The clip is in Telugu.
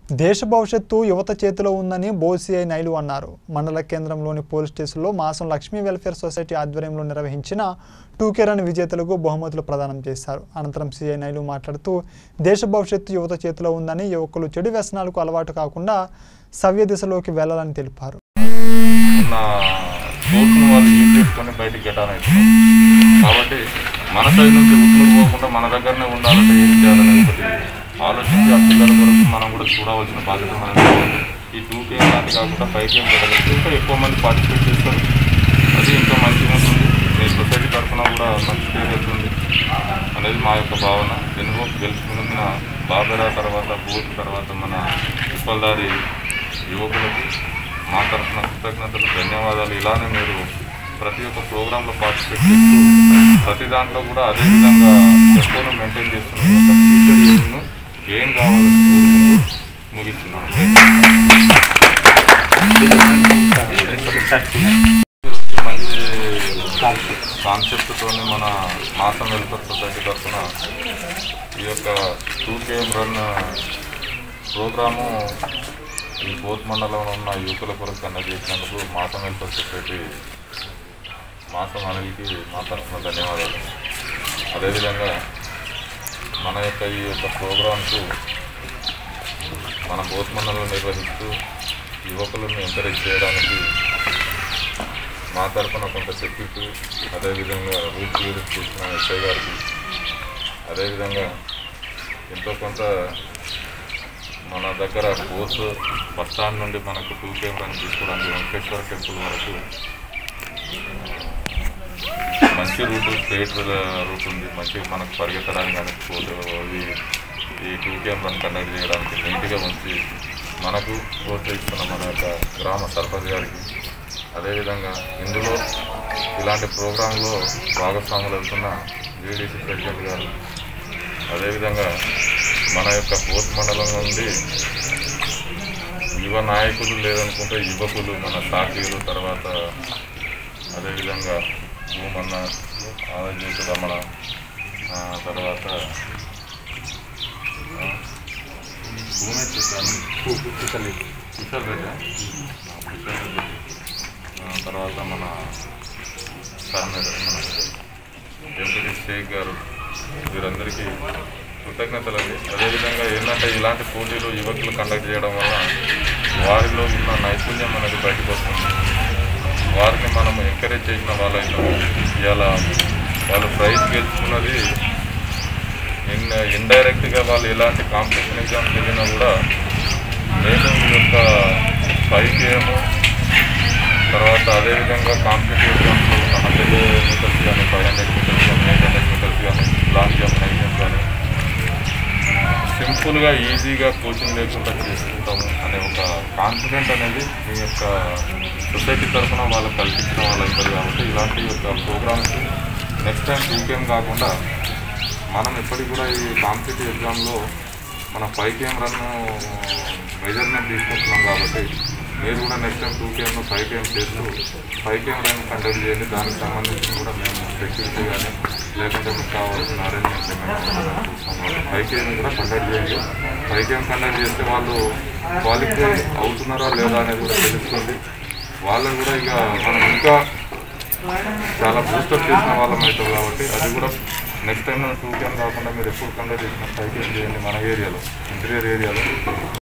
దేశ భవిష్యత్తు యువత చేతిలో ఉందని బోసిఐ నైలు అన్నారు మండల కేంద్రంలోని పోలీస్ స్టేషన్లో మాసం లక్ష్మీ వెల్ఫేర్ సొసైటీ ఆధ్వర్యంలో నిర్వహించిన టూకే రన్ విజేతలకు బహుమతులు ప్రదానం చేశారు అనంతరం సిఐ నైలు మాట్లాడుతూ దేశ భవిష్యత్తు యువత చేతిలో ఉందని యువకులు చెడు వ్యసనాలకు అలవాటు కాకుండా సవ్య దిశలోకి వెళ్లాలని తెలిపారు ఉన్న స్పోర్ట్స్ను వాళ్ళు యూజ్ చేసుకొని బయటికి గెటాన్ అవుతున్నారు కాబట్టి మన సైడ్ నుంచి ఉట్నూరు పోకుండా మన దగ్గరనే ఉండాలంటే ఏం చేయాలనేది ఒకటి ఆలోచించి ఆ పిల్లల కొరకు మనం కూడా చూడవలసిన బాధ్యత మనది ఈ టూ కేమ్ లాంటి కాకుండా ఫైవ్ కేమ్ పెట్టగలిగితే ఇంకా ఎక్కువ మంది పార్టిసిపేట్ చేస్తారు అది ఇంకా మంచిగా ఉంటుంది మీ సొసైటీ తరఫున కూడా మంచి పేరు వెళ్తుంది అనేది మా యొక్క భావన ఎనుగో గెలుచుకున్న బాబెరా తర్వాత బూత్ తర్వాత మన తిప్పల్దారి యువకులకు మా తరఫున కృతజ్ఞతలు ధన్యవాదాలు ఇలానే మీరు ప్రతి ఒక్క ప్రోగ్రాంలో పార్టిసిపేట్ చేస్తూ ప్రతి దాంట్లో కూడా అదే విధంగా ఎక్కువను మెయింటైన్ చేస్తున్న ఈ యొక్క ఫ్యూచర్ యూత్ను ఏం కావాలని కోరుకుంటూ ముగిస్తున్నాను మంచి కాన్సెప్ట్తోని మన మాసం వెల్ఫేర్ సొసైటీ తరఫున ఈ యొక్క టూ కేఎం రన్ ప్రోగ్రాము ఈ బోత్ మండలంలో ఉన్న యువకుల కొరకు కండక్ట్ చేసినందుకు మాసం వెల్ఫేర్ సొసైటీ మాసం అనిల్కి మా తరఫున ధన్యవాదాలు అదేవిధంగా మన యొక్క ఈ యొక్క ప్రోగ్రామ్కు మన బోత్ మండలంలో నిర్వహిస్తూ యువకులను ఎంకరేజ్ చేయడానికి మా తరఫున కొంత సెక్యూరిటీ అదేవిధంగా రూల్ క్లియర్ చేసిన ఎస్ఐ గారికి అదేవిధంగా ఎంతో కొంత మన దగ్గర కోర్సు బస్ స్టాండ్ నుండి మనకు టూ కెమెరాని తీసుకోవడానికి వెంకటేశ్వర టెంపుల్ వరకు మంచి రూట్ స్ట్రేట్ రూట్ ఉంది మంచి మనకు పరిగెత్తడానికి కానీ పోతే అది ఈ టూ కెమెరాని కండక్ట్ చేయడానికి నీట్గా ఉంచి మనకు ప్రోత్సహిస్తున్న మన యొక్క గ్రామ సర్పంచ్ గారికి అదేవిధంగా ఇందులో ఇలాంటి ప్రోగ్రాంలో భాగస్వాములు అవుతున్న జీడీసీ ప్రెసిడెంట్ గారు అదేవిధంగా మన యొక్క పోర్ట్ మండలం నుండి యువ నాయకులు లేదనుకుంటే యువకులు మన సాకీలు తర్వాత అదేవిధంగా భూమన్న ఆలోచించ రమణ ఆ, తర్వాత ఆ, భూమి చెప్పాను కిషోర్ రెడ్డి కిషోర్ రెడ్డి ఆ, తర్వాత మన కర్ణాటక మన ఎంపీ షేక్ గారు వీరందరికీ కృతజ్ఞతలు అండి అదేవిధంగా ఏంటంటే ఇలాంటి పోటీలు యువకులు కండక్ట్ చేయడం వల్ల వారిలో ఉన్న నైపుణ్యం అనేది బయటకు వస్తుంది వారిని మనం ఎంకరేజ్ చేసిన వాళ్ళైనా ఇవాళ వాళ్ళు ప్రైజ్ గెలుచుకున్నది ఇన్ ఇండైరెక్ట్గా వాళ్ళు ఎలాంటి కాంపిటీషన్ ఎగ్జామ్స్ వెళ్ళినా కూడా నేను ఈ యొక్క ఫైవ్ కేఎం తర్వాత అదేవిధంగా కాంపిటేటివ్ ఎగ్జామ్స్లో ఉన్న హండ్రెడ్ మీటర్స్ కానీ ఫైవ్ హండ్రెడ్ మీటర్స్ కానీ ఎయిట్ హండ్రెడ్ మీటర్స్ కానీ లాంగ్ జంప్ హై జంప్ కానీ సింపుల్గా ఈజీగా కోచింగ్ లేకుండా చేసుకుంటాము అనే ఒక కాన్ఫిడెంట్ అనేది మీ యొక్క సొసైటీ తరఫున వాళ్ళకి కల్పించడం వల్ల అవుతుంది కాబట్టి ఇలాంటి యొక్క programmes next time two KM కాకుండా మనం ఎప్పటికి కూడా ఈ కాంపిటేటివ్ ఎగ్జామ్లో మన ఫైవ్ కేఎం రన్ మెజర్మెంట్ తీసుకుంటున్నాం కాబట్టి మీరు కూడా next time two KM five KM చేస్తూ ఫైవ్ కేఎం రన్ కండక్ట్ చేయండి దానికి సంబంధించి కూడా మేము సెక్యూరిటీ కానీ లేకుంటే మీకు కావాల్సిన అరేంజ్మెంట్స్ ఏమైనా ఉన్నాయో చూస్తాం కాబట్టి ఫైవ్ కేఎం కూడా కండక్ట్ చేయండి ఫైవ్ కేఎం కండక్ట్ చేస్తే వాళ్ళు క్వాలిఫై అవుతున్నారా లేదా అనేది కూడా తెలుస్తుంది వాళ్ళు కూడా ఇక మనం ఇంకా చాలా బూస్టప్ చేసిన వాళ్ళం అవుతాం కాబట్టి అది కూడా నెక్స్ట్ టైం టూ కేమ్ కాకుండా మీరు ఎప్పుడు కండక్ట్ చేసిన ఫైవ్ కేమ్ చేయండి మన ఏరియాలో ఇంటీరియర్ ఏరియాలో